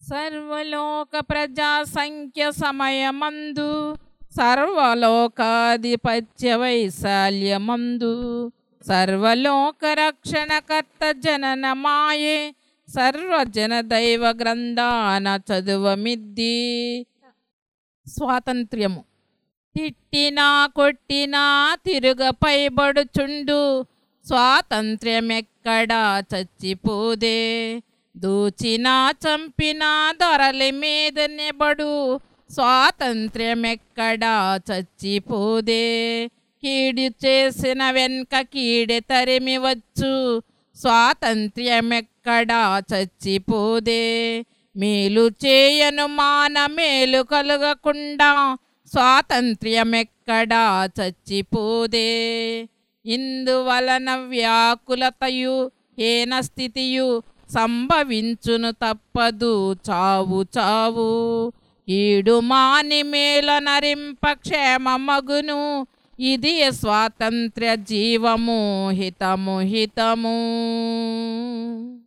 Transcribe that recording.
సర్వలోక ప్రజా సంఖ్య సమయమందు సర్వలోకాధిపత్య వైశాల్యమందు సర్వలోక రక్షణకర్త జననమాయే సర్వజన దైవ గ్రంథాన చదువమిద్ది స్వాతంత్ర్యము తిట్టినా కొట్టినా తిరుగపైబడుచుండు స్వాతంత్ర్యమెక్కడా చచ్చిపోదే దూచినా చంపినా దొరలి మీద నెబడు స్వాతంత్ర్యమెక్కడా చచ్చిపోదే కీడు చేసిన వెనుక కీడె తరిమి వచ్చు స్వాతంత్ర్యమెక్కడా చచ్చిపోదే మేలు చేయను మాన మేలు కలగకుండా స్వాతంత్ర్యమెక్కడా చచ్చిపోదే ఇందువలన వ్యాకులతయు హీన స్థితియు సంభవించును తప్పదు చావు చావు ఈడు మాని మేల నరింప క్షేమమగును ఇది స్వాతంత్ర్య జీవము హితము హితము